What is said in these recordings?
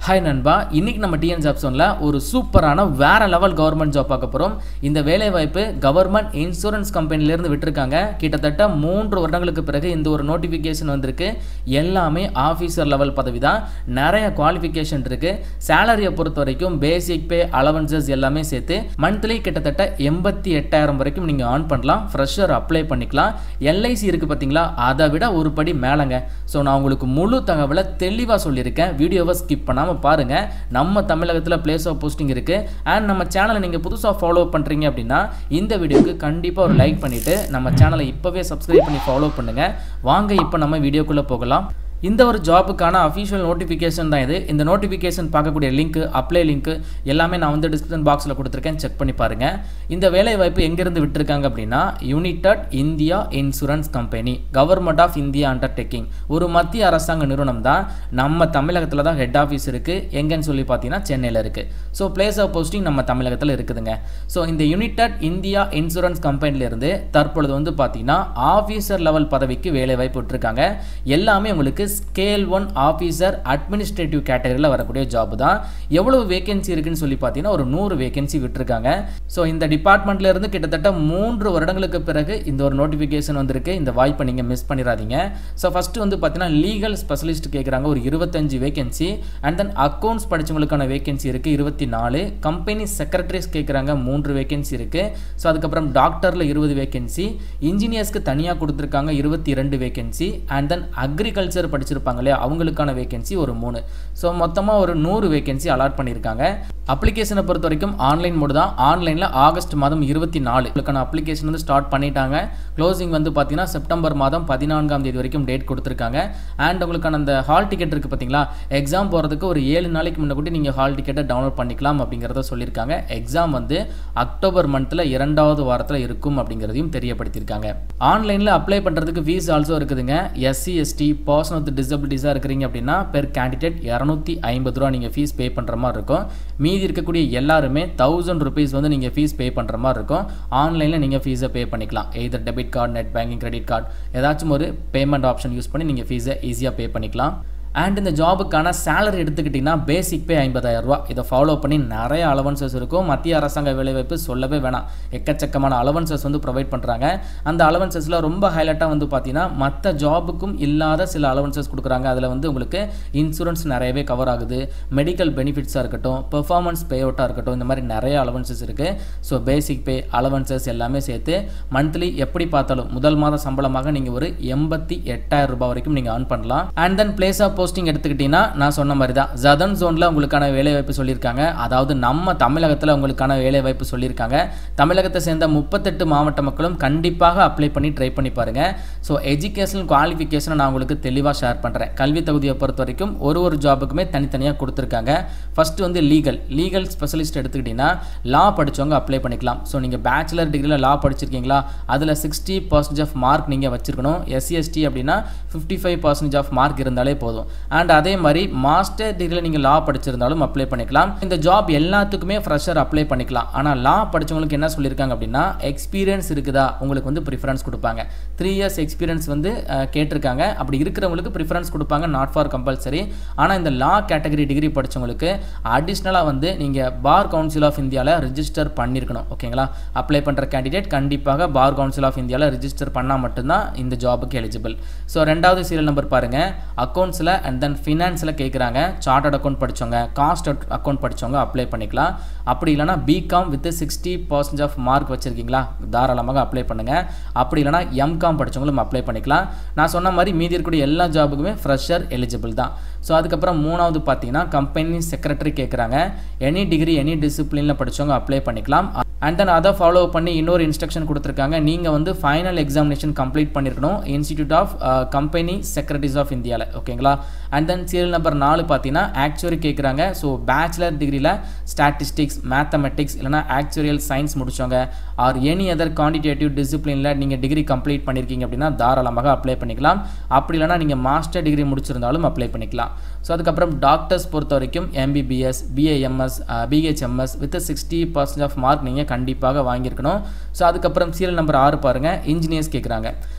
hi நண்பா இன்னைக்கு நம்ம டிஎன் ஜாப் சொன்னில் ஒரு சூப்பரான வேற லெவல் கவர்மெண்ட் ஜாப் பார்க்க போகிறோம் இந்த வேலைவாய்ப்பு கவர்மெண்ட் இன்சூரன்ஸ் கம்பெனிலேருந்து விட்டுருக்காங்க கிட்டத்தட்ட மூன்று வருடங்களுக்கு பிறகு இந்த ஒரு நோட்டிஃபிகேஷன் வந்திருக்கு எல்லாமே ஆஃபீஸர் லெவல் பதவி தான் நிறைய குவாலிஃபிகேஷன் இருக்கு சேலரியை பொறுத்த வரைக்கும் பேசிக் பே அலவன்சஸ் எல்லாமே சேர்த்து மந்த்லி கிட்டத்தட்ட எண்பத்தி எட்டாயிரம் வரைக்கும் நீங்கள் ஆன் பண்ணலாம் ஃப்ரெஷர் அப்ளை பண்ணிக்கலாம் எல்ஐசி இருக்குது பார்த்தீங்களா அதை விட ஒரு படி மேலங்க ஸோ நான் உங்களுக்கு முழு தகவலை தெளிவாக சொல்லியிருக்கேன் வீடியோவை ஸ்கிப் பண்ணாமல் பாருங்கள் நம்ம தமிழகத்தில் பிளேஸ் ஆஃப் போஸ்டிங் இருக்குது அண்ட் நம்ம சேனலை நீங்கள் புதுசாக ஃபாலோ பண்ணுறீங்க அப்படின்னா இந்த வீடியோக்கு கண்டிப்பாக ஒரு லைக் பண்ணிவிட்டு நம்ம சேனலை இப்போவே சப்ஸ்கிரைப் பண்ணி ஃபாலோ பண்ணுங்கள் வாங்க இப்போ நம்ம வீடியோக்குள்ளே போகலாம் இந்த ஒரு ஜாபுக்கான அஃபிஷியல் நோட்டிஃபிகேஷன் தான் இது இந்த நோட்டிஃபிகேஷன் பார்க்கக்கூடிய லிங்க் அப்ளை லிங்க் எல்லாமே நான் வந்து டிஸ்கிரிப்ஷன் பாக்ஸில் கொடுத்துருக்கேன் செக் பண்ணி பாருங்கள் இந்த வேலை வாய்ப்பு எங்கேருந்து விட்டுருக்காங்க அப்படின்னா United India Insurance Company government of India undertaking ஒரு மத்திய அரசாங்க நிறுவனம் தான் நம்ம தமிழகத்தில் தான் ஹெட் ஆஃபீஸ் இருக்குது எங்கன்னு சொல்லி பார்த்தீங்கன்னா சென்னையில் இருக்குது ஸோ பிளேஸ் ஆஃப் போஸ்டிங் நம்ம தமிழகத்தில் இருக்குதுங்க ஸோ இந்த யுனைடெட் இந்தியா இன்சூரன்ஸ் கம்பெனிலேருந்து தற்பொழுது வந்து பார்த்தீங்கன்னா ஆஃபீஸர் லெவல் பதவிக்கு வேலை வாய்ப்பு விட்டுருக்காங்க எல்லாமே உங்களுக்கு ஸ்கேல் ஒன் ஆஃபீஸர் அட்மினிஸ்ட்ரேட்டிவ் கேட்டகரியில் வரக்கூடிய ஜாப் தான் எவ்வளவு வேகன்சி இருக்குன்னு சொல்லி பார்த்தீங்கன்னா ஒரு நூறு வேகன்சி விட்டுருக்காங்க ஸோ இந்த டிபார்ட்மெண்ட்ல இருந்து கிட்டத்தட்ட மூன்று வருடங்களுக்கு பிறகு இந்த ஒரு நோட்டிஃபிகேஷன் வந்திருக்கு இந்த வாய்ப்பை நீங்கள் மிஸ் பண்ணிடாதீங்க ஸோ ஃபஸ்ட்டு வந்து பார்த்தீங்கன்னா லீகல் ஸ்பெஷலிஸ்ட் கேட்குறாங்க ஒரு இருபத்தஞ்சு வேகன்சி அண்ட் தென் அக்கௌண்ட்ஸ் படித்தவங்களுக்கான வேகன்சி இருக்குது இருபத்தி நாலு கம்பெனி செக்ரட்டரிஸ் கேட்குறாங்க மூன்று வேகன்சி இருக்குது ஸோ அதுக்கப்புறம் டாக்டரில் இருபது வேகன்சி இன்ஜினியர்ஸ்க்கு தனியாக கொடுத்துருக்காங்க இருபத்தி இரண்டு வேகன்சி அண்ட் தென் அக்ரிகல்ச்சர் படிச்சிருப்பாங்க இல்லையா அவங்களுக்கான வேகன்சி ஒரு மூணு ஸோ மொத்தமாக ஒரு நூறு வேகன்சி அலாட் பண்ணியிருக்காங்க அப்ளிகேஷனை பொறுத்த வரைக்கும் ஆன்லைன் மோடு தான் ஆன்லைனில் ஆகஸ்ட் மாதம் இருபத்தி நாலு உங்களுக்கான அப்ளிகேஷன் வந்து ஸ்டார்ட் பண்ணிட்டாங்க க்ளோசிங் வந்து பார்த்தீங்கன்னா செப்டம்பர் மாதம் பதினான்காம் தேதி வரைக்கும் டேட் கொடுத்துருக்காங்க அண்ட் உங்களுக்கான அந்த ஹால் டிக்கெட் இருக்குது பார்த்தீங்களா எக்ஸாம் போகிறதுக்கு ஒரு ஏழு நாளைக்கு முன்னாடி நீங்கள் ஹால் டிக்கெட்டை டவுன்லோட் பண்ணிக்கலாம் அப்படிங்கிறத சொல்லியிருக்காங்க எக்ஸாம் வந்து அக்டோபர் மந்தில் இரண்டாவது வாரத்தில் இருக்கும் அப்படிங்கிறதையும் தெரியப்படுத்தியிருக்காங்க ஆன்லைனில் அப்ளை பண்ணுறதுக்கு ஃபீஸ் ஆல்சோ இருக்குதுங்க எஸ்சி எஸ்டி பர்சன் வித் டிசபிலிட்டிஸாக இருக்கிறீங்க அப்படின்னா பெர் கேண்டிடேட் இரநூத்தி ஐம்பது ரூபா நீங்கள் ஃபீஸ் பே பண்ணுற மாதிரி இருக்கும் மீதி இருக்கக்கூடிய எல்லாருமே தௌசண்ட் ருபீஸ் வந்து நீங்கள் ஃபீஸ் பே பண்ணுற மாதிரி இருக்கும் ஆன்லைனில் நீங்கள் ஃபீஸை பே பண்ணிக்கலாம் either debit card net banking credit card ஏதாச்சும் ஒரு பேமெண்ட் ஆப்ஷன் யூஸ் பண்ணி நீங்கள் ஃபீஸை ஈஸியாக பே பண்ணிக்கலாம் அண்ட் இந்த ஜாபுக்கான சேலரி எடுத்துக்கிட்டிங்கன்னா பேசிக் பே ஐம்பதாயிரம் ரூபா இதை ஃபாலோ பண்ணி நிறைய அலவன்சஸ் இருக்கும் மத்திய அரசாங்க வேலைவாய்ப்பு சொல்லவே வேணாம் எக்கச்சக்கமான அலவன்சஸ் வந்து ப்ரொவைட் பண்ணுறாங்க அந்த அலவன்சஸில் ரொம்ப ஹைலைட்டாக வந்து பார்த்தீங்கன்னா மற்ற ஜாபுக்கும் இல்லாத சில அலவன்சஸ் கொடுக்குறாங்க அதில் வந்து உங்களுக்கு இன்சூரன்ஸ் நிறையவே கவர் ஆகுது மெடிக்கல் பெனிஃபிட்ஸாக இருக்கட்டும் பெர்ஃபார்மன்ஸ் பே அவுட்டாக இருக்கட்டும் இந்த மாதிரி நிறைய அலவன்சஸ் இருக்குது ஸோ பேசிக் பே அலவன்சஸ் எல்லாமே சேர்த்து மந்த்லி எப்படி பார்த்தாலும் முதல் மாத சம்பளமாக நீங்கள் ஒரு எண்பத்தி எட்டாயிரம் ரூபாய் வரைக்கும் நீங்கள் ஆன் பண்ணலாம் and then place of posting எடுத்துக்கிட்டிங்கன்னா நான் சொன்ன மாதிரி தான் ஜதன் ஜோனில் உங்களுக்கான வேலைவாய்ப்பு சொல்லியிருக்காங்க அதாவது நம்ம தமிழகத்தில் உங்களுக்கான வேலைவாய்ப்பு சொல்லியிருக்காங்க தமிழகத்தை சேர்ந்த முப்பத்தெட்டு மாவட்ட மக்களும் கண்டிப்பாக அப்ளை பண்ணி ட்ரை பண்ணி பாருங்கள் ஸோ எஜுகேஷனல் குவாலிஃபிகேஷனை நான் உங்களுக்கு தெளிவாக ஷேர் பண்ணுறேன் கல்வி தகுதியை பொறுத்த வரைக்கும் ஒரு ஒரு ஜாபுக்குமே தனித்தனியாக கொடுத்துருக்காங்க ஃபஸ்ட்டு வந்து லீகல் லீகல் ஸ்பெஷலிஸ்ட் எடுத்துக்கிட்டிங்கன்னா லா படித்தவங்க அப்ளை பண்ணிக்கலாம் ஸோ நீங்கள் பேச்சுலர் டிகிரியில் லா படிச்சிருக்கீங்களா அதில் சிக்ஸ்டி பர்சன்டேஜ் ஆஃப் மார்க் நீங்கள் வச்சிருக்கணும் எஸ்சிஎஸ்டி அப்படின்னா fifty five percentage of mark இருந்தாலே போதும் அண்ட் அதே மாதிரி மாஸ்டர் டிகிரியில் நீங்கள் லா படிச்சிருந்தாலும் அப்ளை பண்ணிக்கலாம் இந்த ஜாப் எல்லாத்துக்குமே ஃப்ரெஷர் அப்ளை பண்ணிக்கலாம் ஆனால் லா படித்தவங்களுக்கு என்ன சொல்லியிருக்காங்க அப்படின்னா எக்ஸ்பீரியன்ஸ் இருக்குதா உங்களுக்கு வந்து ப்ரிஃபரன்ஸ் கொடுப்பாங்க த்ரீ இயர்ஸ் எக்ஸ்பீரியன்ஸ் வந்து கேட்டிருக்காங்க அப்படி இருக்கிறவங்களுக்கு ப்ரிஃபரன்ஸ் கொடுப்பாங்க நாட் ஃபார் கம்பல்சரி ஆனால் இந்த லா கேட்டகரி டிகிரி படித்தவங்களுக்கு அடிஷ்னலாக வந்து நீங்கள் பார் கவுன்சில் ஆஃப் இந்தியாவில் ரிஜிஸ்டர் பண்ணியிருக்கணும் ஓகேங்களா அப்ளை பண்ணுற கேண்டிடேட் கண்டிப்பாக பார் கவுன்சில் ஆஃப் இந்தியாவில் ரிஜிஸ்டர் பண்ணால் மட்டும்தான் இந்த ஜாபுக்கு எலிஜிபிள் ஸோ ரெண்டாவது சீரியல் நம்பர் பாருங்கள் அக்கௌண்ட்ஸில் அண்ட் தென் ஃபினான்ஸில் கேட்குறாங்க சார்ட்டர்ட் அக்கௌண்ட் படித்தவங்க காஸ்ட் அக்கௌண்ட் படித்தவங்க அப்ளை பண்ணிக்கலாம் அப்படி இல்லைனா BCom with sixty percent of mark வச்சுருக்கீங்களா தாராளமாக அப்ளை பண்ணுங்கள் அப்படி இல்லைனா எம்காம் படித்தவங்களும் அப்ளை பண்ணிக்கலாம் நான் சொன்ன மாதிரி மீதி இருக்கக்கூடிய எல்லா ஜாபுக்குமே ஃப்ரெஷர் எலிஜிபிள் தான் ஸோ அதுக்கப்புறம் மூணாவது பார்த்தீங்கன்னா கம்பெனி செக்ரட்டரி கேட்குறாங்க எனி டிகிரி எனி டிசிப்ளினில் படித்தவங்க அப்ளை பண்ணிக்கலாம் அண்ட் தென் அதை ஃபாலோ பண்ணி இன்னொரு இன்ஸ்ட்ரக்ஷன் கொடுத்துருக்காங்க நீங்கள் வந்து ஃபைனல் எக்ஸாமினேஷன் கம்ப்ளீட் பண்ணியிருக்கணும் Institute of Company Secretaries of இந்தியாவில் ஓகேங்களா அண்ட் தென் சீரியல் நம்பர் நாலு பார்த்தீங்கன்னா ஆக்சுவரி கேட்குறாங்க ஸோ பேச்சுலர் டிகிரியில் ஸ்டாட்டிஸ்டிக்ஸ் மேத்தமெட்டிக்ஸ் இல்லைனா ஆக்சுவரியல் சயின்ஸ் முடிச்சவங்க ஆர் எனி அதர் குவான்டிடேட்டிவ் டிசிப்ளினில் நீங்கள் டிகிரி கம்ப்ளீட் பண்ணியிருக்கீங்க அப்படின்னா தாராளமாக அப்ளை பண்ணிக்கலாம் அப்படி இல்லைனா நீங்கள் மாஸ்டர் டிகிரி முடிச்சிருந்தாலும் அப்ளை பண்ணிக்கலாம் ஸோ அதுக்கப்புறம் டாக்டர்ஸ் பொறுத்த வரைக்கும் MBBS BAMS BHMS with sixty percent of mark நீங்கள் கண்டிப்பாக வாங்கியிருக்கணும் ஸோ அதுக்கப்புறம் சீரியல் நம்பர் ஆறு பாருங்கள் இன்ஜினியர்ஸ் கேட்குறாங்க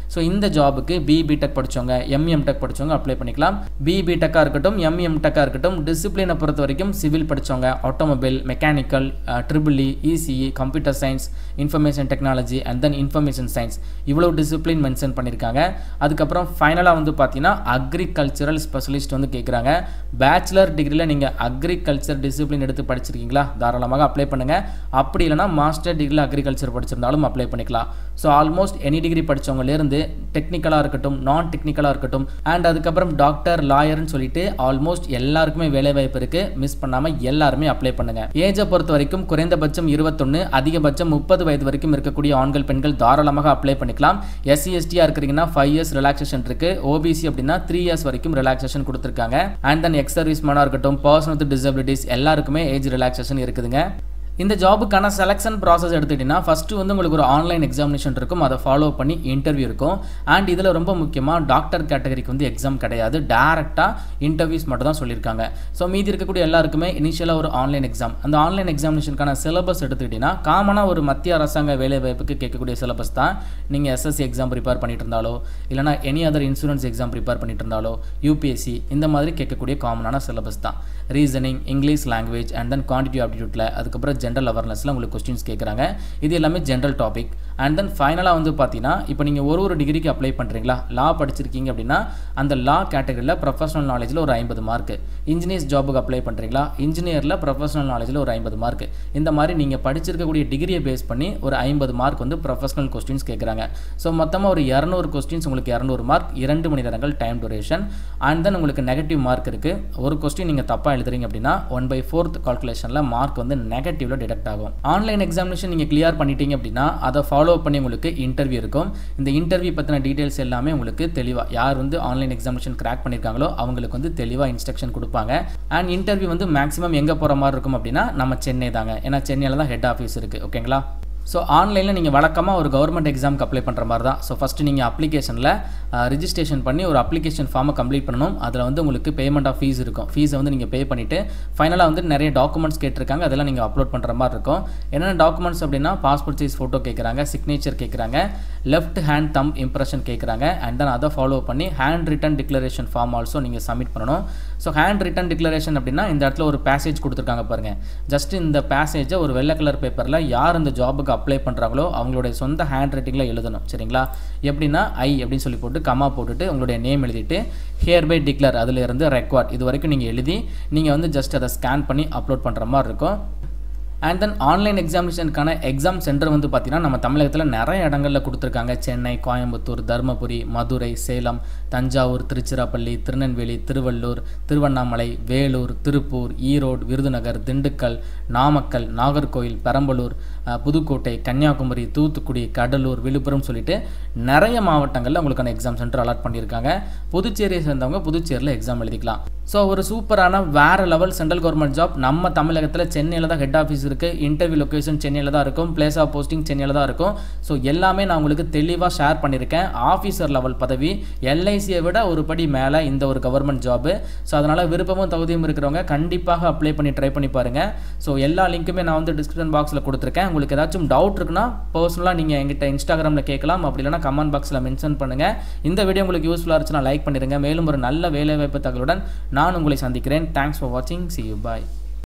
ஸோ இந்த ஜாபுக்கு பி பிடெக் படித்தவங்க எம்எம் டெக் படித்தவங்க அப்ளை பண்ணிக்கலாம் பி பிடெக்காக இருக்கட்டும் எம்எம் டெக்காக இருக்கட்டும் டிசிப்ளினை பொறுத்த வரைக்கும் சிவில் படித்தவங்க automobile mechanical triple E ECE computer science information technology and then information science இவ்வளோ டிசிப்ளின் மென்ஷன் பண்ணியிருக்காங்க அதுக்கப்புறம் ஃபைனலாக வந்து பார்த்தீங்கன்னா அக்ரிகல்ச்சரல் ஸ்பெஷலிஸ்ட் வந்து கேட்குறாங்க பேச்சுலர் டிகிரியில் நீங்கள் அக்ரிகல்ச்சர் டிசிப்ளின் எடுத்து படிச்சிருக்கீங்களா தாராளமாக அப்ளை பண்ணுங்கள் அப்படி இல்லைனா மாஸ்டர் டிகிரியில் அக்ரிகல்ச்சர் படிச்சிருந்தாலும் அப்ளை பண்ணிக்கலாம் ஸோ ஆல்மோஸ்ட் எனி டிகிரி படித்தவங்கலேருந்து டெக்னிக்கலாக இருக்கட்டும் நான் டெக்னிக்கலாக இருக்கட்டும் அண்ட் அதுக்கப்புறம் டாக்டர் லாயர்னு சொல்லிட்டு ஆல்மோஸ்ட் எல்லாருக்குமே வேலைவாய்ப்பு இருக்குது மிஸ் பண்ணாமல் எல்லாருமே அப்ளை பண்ணுங்கள் ஏஜை பொறுத்த வரைக்கும் குறைந்தபட்சம் இருபத்தொன்று அதிகபட்சம் முப்பது வயது வரைக்கும் இருக்கக்கூடிய ஆண்கள் பெண்கள் தாராளமாக அப்ளை பண்ணிக்கலாம் எஸ்சி எஸ்டியாக இருக்கிறீங்கன்னா ஃபைவ் இயர்ஸ் ரிலாக்ஸேஷன் இருக்குது ஓபிசி அப்படின்னா த்ரீ இயர்ஸ் வரைக்கும் ரிலாக்ஸேஷன் கொடுத்துருக்காங்க அண்ட் தென் எக்ஸ் சர்வீஸ் மேனாக இருக்கட்டும் பர்சன் வித் டிசபிலிட்டிஸ் எல்லாருக்குமே ஏஜ் ரிலாக்ஸேஷன் இருக்குதுங்க இந்த ஜாபுக்கான செலெக்ஷன் ப்ராசஸ் எடுத்துக்கிட்டிங்கன்னா ஃபஸ்ட்டு வந்து உங்களுக்கு ஒரு ஆன்லைன் எக்ஸாமினேஷன் இருக்கும் அதை ஃபாலோ பண்ணி இன்டர்வியூ இருக்கும் அண்ட் இதில் ரொம்ப முக்கியமாக டாக்டர் கேட்டகரிக்கு வந்து எக்ஸாம் கிடையாது டேரெக்டாக இன்டர்வியூஸ் மட்டும் தான் சொல்லியிருக்காங்க ஸோ மீதி இருக்கக்கூடிய எல்லாருக்குமே இனிஷியலாக ஒரு ஆன்லைன் எக்ஸாம் அந்த ஆன்லைன் எக்ஸாமினேஷனுக்கான சிலபஸ் எடுத்துக்கிட்டிங்கன்னா காமனாக ஒரு மத்திய அரசாங்க வேலை வாய்ப்புக்கு கேட்கக்கூடிய சிலபஸ் தான் நீங்கள் எஸ்எஸ்சி எக்ஸாம் ப்ரிப்பேர் பண்ணிட்டு இருந்தாலோ இல்லைனா any other insurance exam prepare பண்ணிட்டு இருந்தாலோ யூபிஎஸ்சி இந்த மாதிரி கேட்கக்கூடிய காமனான சிலபஸ் தான் reasoning English language and then quantity ஆப்டிடியூட்டில் அதுக்கப்புறம் ஜென்ரல் அவேர்னஸில் உங்களுக்கு கொஸ்டின்ஸ் கேட்குறாங்க இது எல்லாமே ஜென்ரல் டாபிக் அண்ட் தென் ஃபைனலாக வந்து பார்த்தீங்கன்னா இப்போ நீங்கள் ஒரு ஒரு டிகிரிக்கு அப்ளை பண்ணுறீங்களா லா படிச்சிருக்கீங்க அப்படின்னா அந்த லா கேட்டகரியில் ப்ரொஃபஷனல் நாலேஜில் ஒரு ஐம்பது மார்க் இன்ஜினியர்ஸ் ஜாபுக்கு அப்ளை பண்ணுறீங்களா இன்ஜினியரில் ப்ரொஃபஷனல் நாலேஜில் ஒரு ஐம்பது மார்க் இந்த மாதிரி நீங்கள் படிச்சிருக்கக்கூடிய டிகிரியை பேஸ் பண்ணி ஒரு ஐம்பது மார்க் வந்து ப்ரொஃபஷனல் கொஸ்டின்ஸ் கேட்குறாங்க ஸோ மொத்தமாக ஒரு இரநூறு கொஸ்டின்ஸ் உங்களுக்கு இரநூறு மார்க் இரண்டு மணி நேரங்கள் டைம் டூரேஷன் அண்ட் தென் உங்களுக்கு நெகட்டிவ் மார்க் இருக்குது ஒரு கொஸ்டின் நீங்கள் தப்பாக எழுதுறீங்க அப்படின்னா ஒன் பை ஃபோர்த் கால்குலேஷனில் மார்க் வந்து நெகட்டிவ்ல டிடெக்ட் ஆகும் ஆன்லைன் எக்ஸாமினேஷன் நீங்கள் கிளியர் பண்ணிட்டீங்க அப்படின்னா அதை ஃபாலோ பண்ணி உங்களுக்கு இன்டர்வியூ இருக்கும் இந்த இன்டர்வியூ பற்றின டீட்டெயில்ஸ் எல்லாமே உங்களுக்கு தெளிவாக யார் வந்து ஆன்லைன் எக்ஸாமினேஷன் கிராக் பண்ணியிருக்காங்களோ அவங்களுக்கு வந்து தெளிவாக இன்ஸ்ட்ரக்ஷன் கொடுப்பாங்க அண்ட் இன்டர்வியூ வந்து மேக்ஸிமம் எங்கே போகிற மாதிரி இருக்கும் அப்படின்னா நம்ம சென்னை தாங்க ஏன்னா சென்னையில் தான் ஹெட் ஆஃபீஸ் இருக்குது ஓகேங்களா ஸோ ஆன்லைனில் நீங்கள் வழக்கமாக ஒரு கவர்மெண்ட் எக்ஸாமுக்கு அப்ளை பண்ணுற மாதிரி தான் ஸோ ஃபஸ்ட்டு நீங்கள் அப்ளிகேஷனில் ரிஜிஸ்ட்ரேஷன் பண்ணி ஒரு அப்ளிகேஷன் ஃபார்மை கம்ப்ளீட் பண்ணணும் அதில் வந்து உங்களுக்கு பேமெண்ட் ஆஃப் ஃபீஸ் இருக்கும் ஃபீஸை வந்து நீங்கள் பே பண்ணிவிட்டு ஃபைனலாக வந்து நிறைய டாக்குமெண்ட்ஸ் கேட்டிருக்காங்க அதெல்லாம் நீங்கள் அப்லோட் பண்ணுற மாதிரி இருக்கும் என்னென்ன டாக்குமெண்ட்ஸ் அப்படின்னா பாஸ்போர்ட் சைஸ் ஃபோட்டோ கேட்குறாங்க சிக்னேச்சர் கேட்குறாங்க லெஃப்ட் ஹேண்ட் தம் இம்ப்ரெஷன் கேட்குறாங்க அண்ட் தென் அதை ஃபாலோ பண்ணி hand written declaration form also நீங்கள் சப்மிட் பண்ணணும் ஸோ ஹேண்ட் ரிட்டன் டிக்ளரேஷன் அப்படின்னா இந்த இடத்துல ஒரு பேசேஜ் கொடுத்துருக்காங்க பாருங்கள் ஜஸ்ட் இந்த பேசேஜை ஒரு வெள்ளை கலர் பேப்பரில் யார் இந்த ஜாபுக்கு அப்ளை பண்ணுறாங்களோ அவங்களுடைய சொந்த ஹேண்ட் ரைட்டிங்கில் எழுதணும் சரிங்களா எப்படின்னா ஐ அப்படின்னு சொல்லி போட்டு கமா போட்டுட்டு உங்களுடைய நேம் எழுதிட்டு ஹியர் பை டிக்ளர் அதில் இருந்து ரெக்கார்ட் இது வரைக்கும் நீங்கள் எழுதி நீங்கள் வந்து ஜஸ்ட் அதை ஸ்கேன் பண்ணி அப்லோட் பண்ணுற மாதிரி இருக்கும் அண்ட் தென் ஆன்லைன் எக்ஸாமினேஷனுக்கான எக்ஸாம் சென்டர் வந்து பார்த்திங்கன்னா நம்ம தமிழகத்தில் நிறைய இடங்களில் கொடுத்துருக்காங்க சென்னை கோயம்புத்தூர் தருமபுரி மதுரை சேலம் தஞ்சாவூர் திருச்சிராப்பள்ளி திருநெல்வேலி திருவள்ளூர் திருவண்ணாமலை வேலூர் திருப்பூர் ஈரோடு விருதுநகர் திண்டுக்கல் நாமக்கல் நாகர்கோயில் பெரம்பலூர் புதுக்கோட்டை கன்னியாகுமரி தூத்துக்குடி கடலூர் விழுப்புரம் சொல்லிட்டு நிறைய மாவட்டங்களில் உங்களுக்கான எக்ஸாம் சென்டர் அலாட் பண்ணியிருக்காங்க புதுச்சேரியை சேர்ந்தவங்க புதுச்சேரியில் எக்ஸாம் எழுதிக்கலாம் ஸோ ஒரு சூப்பரான வேறு லெவல் சென்ட்ரல் கவர்மெண்ட் ஜாப் நம்ம தமிழகத்தில் சென்னையில் தான் ஹெட் ஆஃபீஸ் இருக்குது இன்டர்வியூ லொக்கேஷன் சென்னையில் தான் இருக்கும் பிளேஸ் ஆஃப் போஸ்டிங் சென்னையில் தான் இருக்கும் ஸோ எல்லாமே நான் உங்களுக்கு தெளிவாக ஷேர் பண்ணியிருக்கேன் ஆஃபீஸர் லெவல் பதவி எல்ஐசியை விட ஒரு படி மேலே இந்த ஒரு கவர்மெண்ட் ஜாபு ஸோ அதனால் விருப்பமும் தகுதியும் இருக்கிறவங்க கண்டிப்பாக அப்ளை பண்ணி ட்ரை பண்ணி பாருங்கள் ஸோ எல்லா லிங்க்குமே நான் வந்து டிஸ்கிரிப்ஷன் பாக்ஸில் கொடுத்துருக்கேன் உங்களுக்கு ஏதாச்சும் டவுட் இருக்குன்னா பர்சனலாக நீங்கள் எங்கிட்ட இன்ஸ்டாகிராமில் கேட்கலாம் அப்படி இல்லைனா கமெண்ட் பாக்ஸில் மென்ஷன் பண்ணுங்கள் இந்த வீடியோ உங்களுக்கு யூஸ்ஃபுல்லாக இருந்துச்சுன்னா லைக் பண்ணிடுங்க மேலும் ஒரு நல்ல வேலைவாய்ப்பு தகவலுடன் நான் உங்களை சந்திக்கிறேன் தேங்க்ஸ் ஃபார் வாட்சிங் சி யூ பாய்